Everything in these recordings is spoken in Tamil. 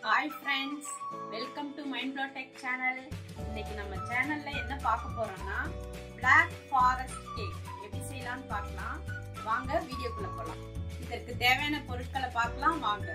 hi friends welcome to mind blow tech channel இன்னைக்கு நம்ம சேனல்ல என்ன பார்க்க போறோம்னா Black ஃபாரஸ்ட் கேக் எப்படி செய்யலாம்னு பார்க்கலாம் வாங்க வீடியோக்குள்ள போகலாம் இதற்கு தேவையான பொருட்களை பார்க்கலாம் வாங்க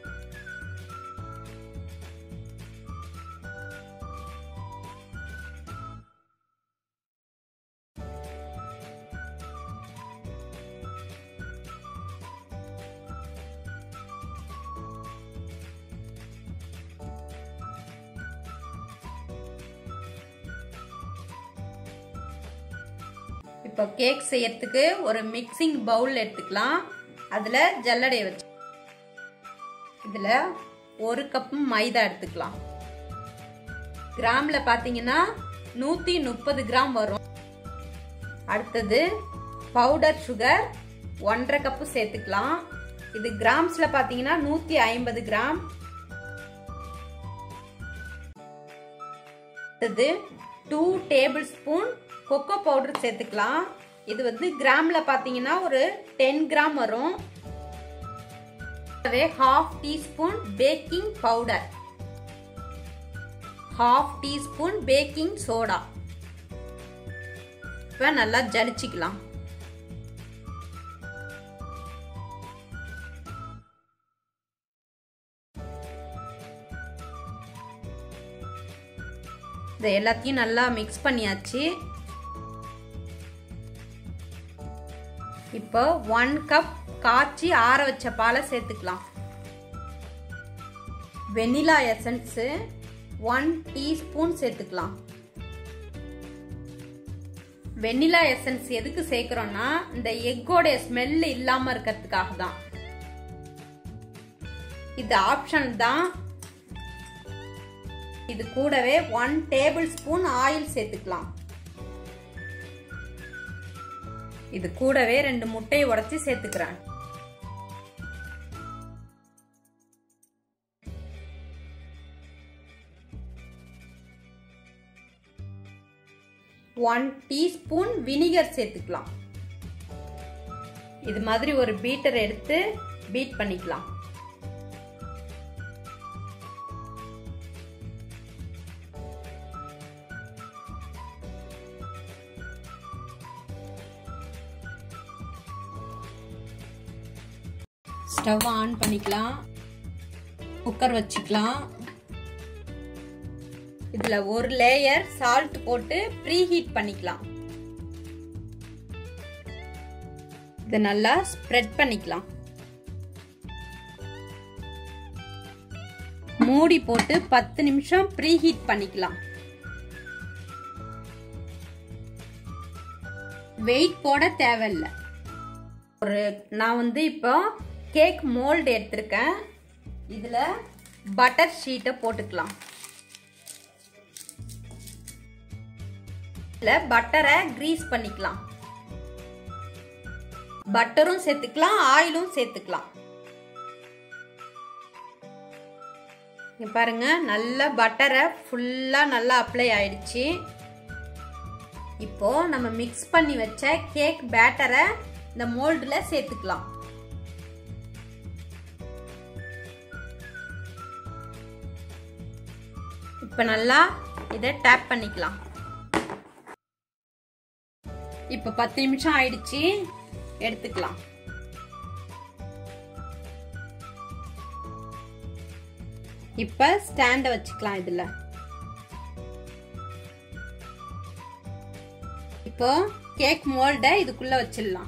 இப்போ கேக் செய்யறதுக்கு ஒரு மிக்சிங் பவுல் எடுத்துக்கலாம் அதில் ஜல்லடையை வச்சு இதில் ஒரு கப் மைதா எடுத்துக்கலாம் கிராமில் பார்த்தீங்கன்னா நூற்றி முப்பது கிராம் வரும் அடுத்தது பவுடர் சுகர் ஒன்றரை கப்பு சேர்த்துக்கலாம் இது கிராம்ஸில் பார்த்தீங்கன்னா நூற்றி ஐம்பது கிராம் அடுத்தது two tablespoon cocoa powder சேர்த்துக்கலாம் இது வந்து கிராம்ல பாத்தீங்கன்னா ஒரு டென் கிராம் வரும் half teaspoon baking powder half teaspoon baking soda இப்போ நல்லா ஜலிச்சிக்கலாம் இதை எல்லாத்தையும் நல்லா மிக்ஸ் பண்ணியாச்சு இப்போ ஒன் கப் காய்ச்சி ஆற வச்ச பாலை சேர்த்துக்கலாம் வெனிலா எசன்ஸு ஒன் டீஸ்பூன் சேர்த்துக்கலாம் வெனிலா எசன்ஸ் எதுக்கு சேர்க்கிறோம்னா இந்த எக்கோட ஸ்மெல் இல்லாம இருக்கிறதுக்காக தான் இது ஆப்ஷன் தான் இது கூடவே ஒன் டேபிள் ஸ்பூன் ஆயில் சேர்த்துக்கலாம் இது கூடவே ரெண்டு முட்டையை உடச்சி சேர்த்துக்கிறேன் ஒன் டீஸ்பூன் வினிகர் சேர்த்துக்கலாம் இது மாதிரி ஒரு பீட்டர் எடுத்து பீட் பண்ணிக்கலாம் ஸ்டவ் ஆன் பண்ணிக்கலாம் குக்கர் வச்சுக்கலாம் இதுல ஒரு லேயர் சால்ட் போட்டு ப்ரீ ஹீட் பண்ணிக்கலாம் இதை நல்லா ஸ்ப்ரெட் பண்ணிக்கலாம் மூடி போட்டு பத்து நிமிஷம் ப்ரீ ஹீட் பண்ணிக்கலாம் வெயிட் போட தேவையில்லை ஒரு நான் வந்து இப்போ கேக் மோல்டு எடுத்திருக்கேன் இதில் பட்டர் ஷீட்டை போட்டுக்கலாம் இதில் பட்டரை க்ரீஸ் பண்ணிக்கலாம் பட்டரும் சேர்த்துக்கலாம் ஆயிலும் சேர்த்துக்கலாம் இங்க பாருங்க நல்ல பட்டரை ஃபுல்லாக நல்லா அப்ளை ஆயிடுச்சு இப்போ நம்ம மிக்ஸ் பண்ணி வச்ச கேக் பேட்டரை இந்த மோல்டில் சேர்த்துக்கலாம் இப்போ நல்லா இதை டேப் பண்ணிக்கலாம் இப்போ பத்து நிமிஷம் ஆயிடுச்சு எடுத்துக்கலாம் இப்போ ஸ்டாண்டை வச்சுக்கலாம் இதில் இப்போ கேக் மோல்டை இதுக்குள்ள வச்சிடலாம்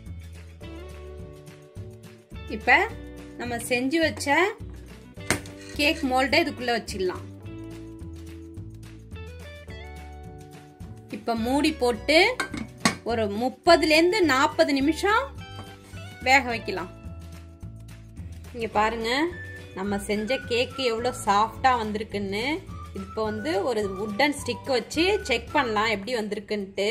இப்போ நம்ம செஞ்சு வச்ச கேக் மோல்டை இதுக்குள்ள வச்சிடலாம் இப்போ மூடி போட்டு ஒரு முப்பதுலேருந்து நாற்பது நிமிஷம் வேக வைக்கலாம் இங்கே பாருங்க நம்ம செஞ்ச கேக்கு எவ்வளோ சாஃப்டாக வந்திருக்குன்னு இப்போ வந்து ஒரு உட்டன் ஸ்டிக் வச்சு செக் பண்ணலாம் எப்படி வந்திருக்குன்ட்டு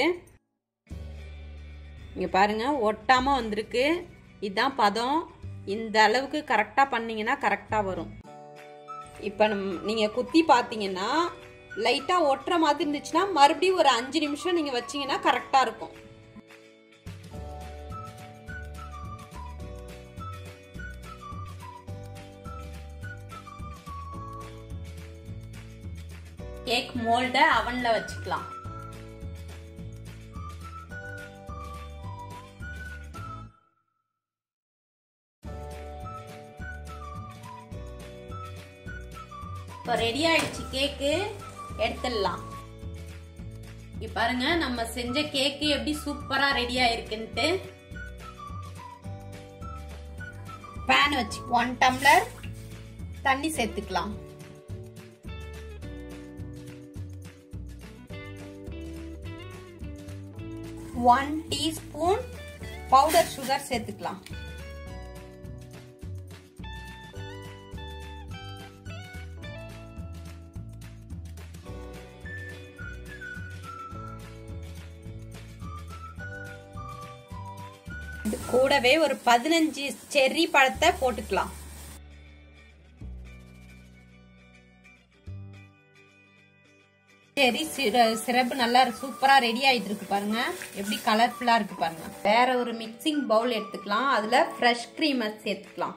இங்கே பாருங்க ஒட்டாமல் வந்திருக்கு இதுதான் பதம் இந்த அளவுக்கு கரெக்டாக பண்ணிங்கன்னா கரெக்டாக வரும் இப்போ நம் நீங்கள் குத்தி பார்த்தீங்கன்னா லைட்டாக ஒட்டுற மாதிரி இருந்துச்சுன்னா மறுபடியும் ஒரு அஞ்சு நிமிஷம் நீங்கள் வச்சீங்கன்னா கரெக்டாக இருக்கும் கேக் மோல்ட அவன்ல வச்சுக்கலாம் இப்போ ரெடி ஆயிடுச்சு கேக்கு எடுத்துடலாம் இங்க பாருங்க நம்ம செஞ்ச கேக்கு எப்படி சூப்பரா ரெடி ஆயிருக்குன்ட்டு பேன் வச்சு ஒன் டம்ளர் தண்ணி சேர்த்துக்கலாம் ஒன் டீஸ்பூன் பவுடர் சுகர் சேர்த்துக்கலாம் இது கூடவே ஒரு பதினஞ்சு செர்ரி பழத்தை போட்டுக்கலாம் செரி சிரப்பு நல்லா சூப்பரா ரெடி ஆயிட்டு இருக்கு பாருங்க எப்படி கலர்ஃபுல்லா இருக்கு பாருங்க வேற ஒரு மிக்சிங் பவுல் எடுத்துக்கலாம் அதுல ஃப்ரெஷ் கிரீமை சேர்த்துக்கலாம்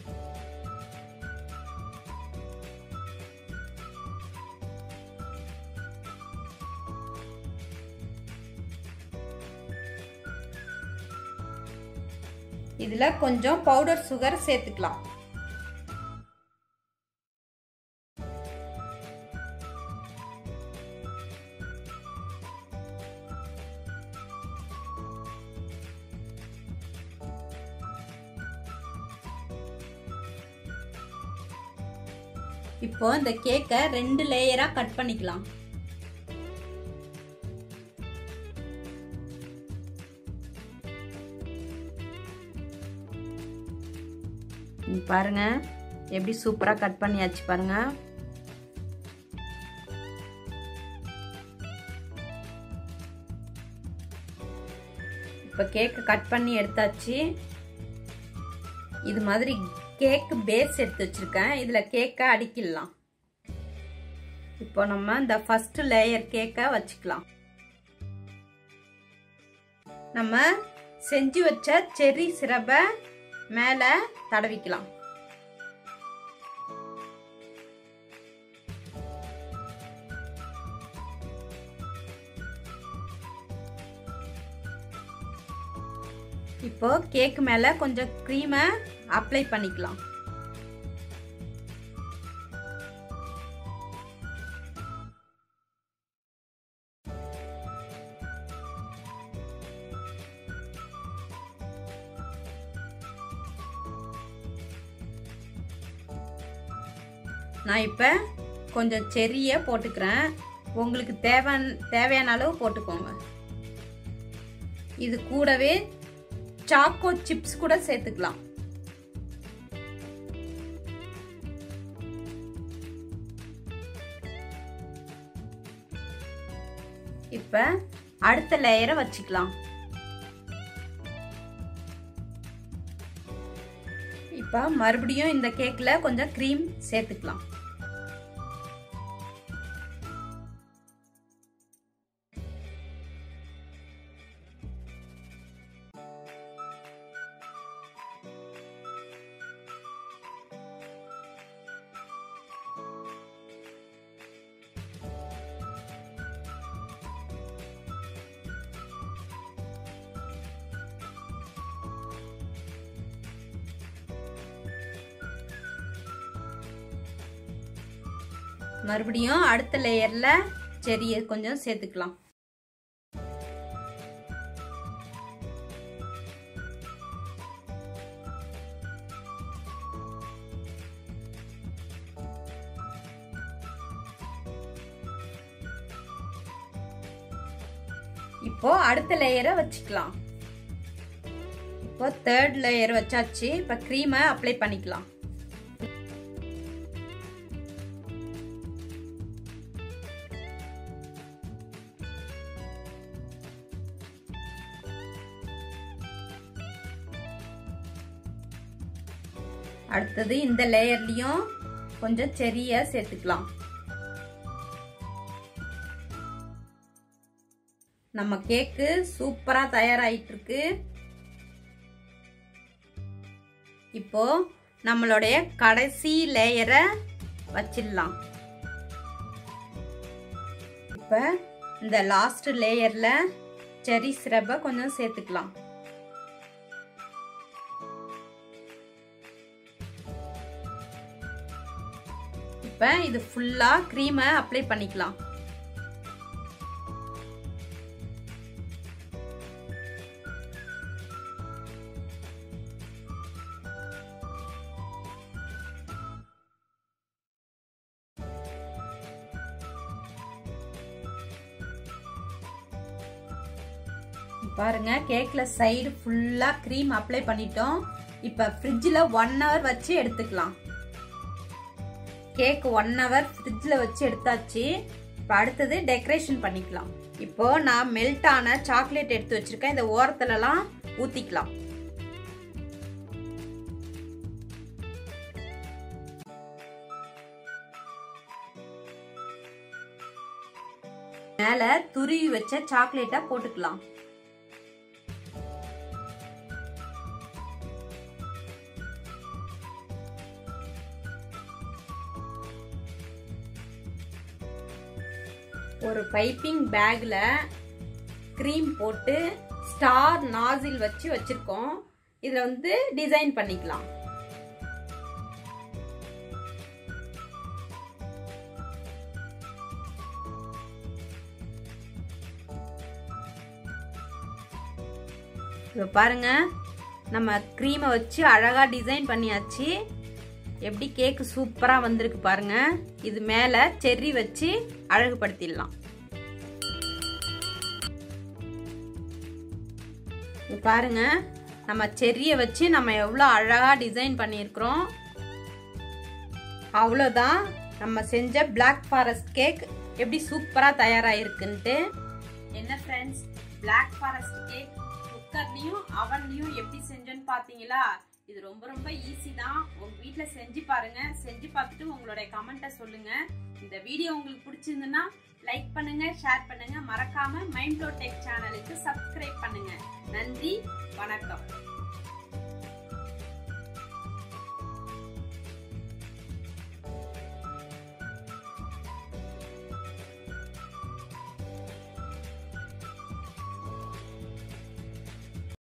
இதுல கொஞ்சம் பவுடர் சுகர் சேர்த்துக்கலாம் இப்போ இந்த கேக்கை ரெண்டு லேயரா கட் பண்ணிக்கலாம் பாருங்க எப்படி சூப்பரா கட் பண்ணியாச்சு பாருங்க இப்போ கேக்கு கட் பண்ணி எடுத்தாச்சு இது மாதிரி கேக் பேஸ் எடுத்து வச்சிருக்கேன் இதுல கேக்கை அடிக்கிடலாம் இப்போ நம்ம இந்த ஃபர்ஸ்ட் லேயர் கேக்கை வச்சுக்கலாம் நம்ம செஞ்சு வச்ச செர்ரி சிரப்பை மேலே தடவிக்கலாம் இப்போ கேக் மேல கொஞ்சம் க்ரீமை அப்ளை பண்ணிக்கலாம் நான் இப்போ கொஞ்சம் செரியை போட்டுக்கிறேன் உங்களுக்கு தேவையான தேவையான அளவு போட்டுக்கோங்க இது கூடவே சாக்கோ சிப்ஸ் கூட சேர்த்துக்கலாம் இப்ப அடுத்த லேயரை வச்சுக்கலாம் இப்ப மறுபடியும் இந்த கேக்ல கொஞ்சம் க்ரீம் சேர்த்துக்கலாம் மறுபடியும் அடுத்த லேயர்ல செடியை கொஞ்சம் சேர்த்துக்கலாம் இப்போ அடுத்த லேயரை வச்சுக்கலாம் இப்போ தேர்ட் லேயர் வச்சாச்சு இப்போ க்ரீமை அப்ளை பண்ணிக்கலாம் அடுத்தது இந்த லேயர்லயும் கொஞ்சம் செரிய சேர்த்துக்கலாம் நம்ம கேக்கு சூப்பரா தயாராயிட்டு இருக்கு இப்போ நம்மளுடைய கடைசி லேயரை வச்சிடலாம் இப்போ இந்த லாஸ்ட் லேயரில் செரி சிரப்பை கொஞ்சம் சேர்த்துக்கலாம் இப்போ இது ஃபுல்லாக க்ரீமை அப்ளை பண்ணிக்கலாம் பாருங்க கேக்ல சைடு ஃபுல்லா க்ரீம் அப்ளை பண்ணிட்டோம் இப்ப ஃப்ரிட்ஜில் ஒன் ஹவர் வச்சு எடுத்துக்கலாம் கேக் ஒன் ஹவர் ஃப்ரிட்ஜில் வச்சு எடுத்தாச்சு இப்போ அடுத்தது டெக்கரேஷன் பண்ணிக்கலாம் இப்போ நான் மெல்ட் ஆன சாக்லேட் எடுத்து வச்சிருக்கேன் இந்த ஓரத்துலலாம் ஊற்றிக்கலாம் மேலே துருவி வச்ச சாக்லேட்டை போட்டுக்கலாம் ஒரு பைப்பிங் பேக்ல க்ரீம் போட்டு ஸ்டார் நாசில் வச்சு வச்சிருக்கோம் இதுல வந்து டிசைன் பண்ணிக்கலாம் இப்போ பாருங்க நம்ம க்ரீமை வச்சு அழகா டிசைன் பண்ணியாச்சு எப்படி கேக்கு சூப்பராக வந்திருக்கு பாருங்க இது மேலே செர்ரி வச்சு அழகுபடுத்திடலாம் பாருங்க நம்ம செர்ரியை வச்சு நம்ம எவ்வளோ அழகாக டிசைன் பண்ணியிருக்கிறோம் அவ்வளோதான் நம்ம செஞ்ச பிளாக் ஃபாரஸ்ட் கேக் எப்படி சூப்பராக தயாராகிருக்குன்ட்டு என்ன ஃப்ரெண்ட்ஸ் பிளாக் ஃபாரஸ்ட் கேக் குக்கர்லையும் அவன்லையும் எப்படி செஞ்சோன்னு பார்த்தீங்களா இது ரொம்ப ரொம்ப ஈஸி தான் உங்க வீட்டில் செஞ்சு பாருங்க செஞ்சு பார்த்துட்டு உங்களுடைய கமெண்ட்டை சொல்லுங்க இந்த வீடியோ உங்களுக்கு பிடிச்சிருந்துன்னா லைக் பண்ணுங்க ஷேர் பண்ணுங்க மறக்காம மைண்ட் டெக் சேனலுக்கு சப்ஸ்கிரைப் பண்ணுங்க நன்றி வணக்கம்